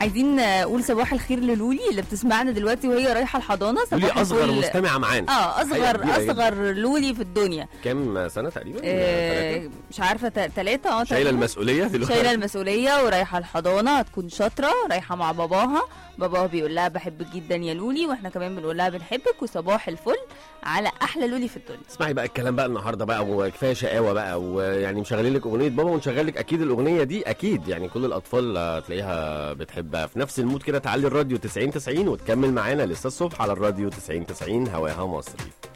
عايزين نقول صباح الخير للولي اللي بتسمعنا دلوقتي وهي رايحه الحضانه قولي صباح اصغر الفل. مستمعه معانا اه حقيقة اصغر كبيرة جدا. اصغر لولي في الدنيا كام سنه تقريبا آه ثلاثة؟ مش عارفه ثلاثه اه شايله تقريباً. المسؤوليه دلوقتي شايله المسؤوليه ورايحه الحضانه هتكون شاطره رايحه مع باباها باباها بيقول لها بحبك جدا يا لولي واحنا كمان بنقول لها بنحبك وصباح الفل على احلى لولي في الدنيا اسمعي بقى الكلام بقى النهارده بقى وكفايه شقاوه بقى ويعني مشغلين لك اغنيه بابا ونشغل لك اكيد الاغنيه دي اكيد يعني كل الاطفال هتلاقيها بتحبها في نفس المود كده تعلي الراديو 90 90 وتكمل معانا لسه الصبح على الراديو 90 90 هواها مصري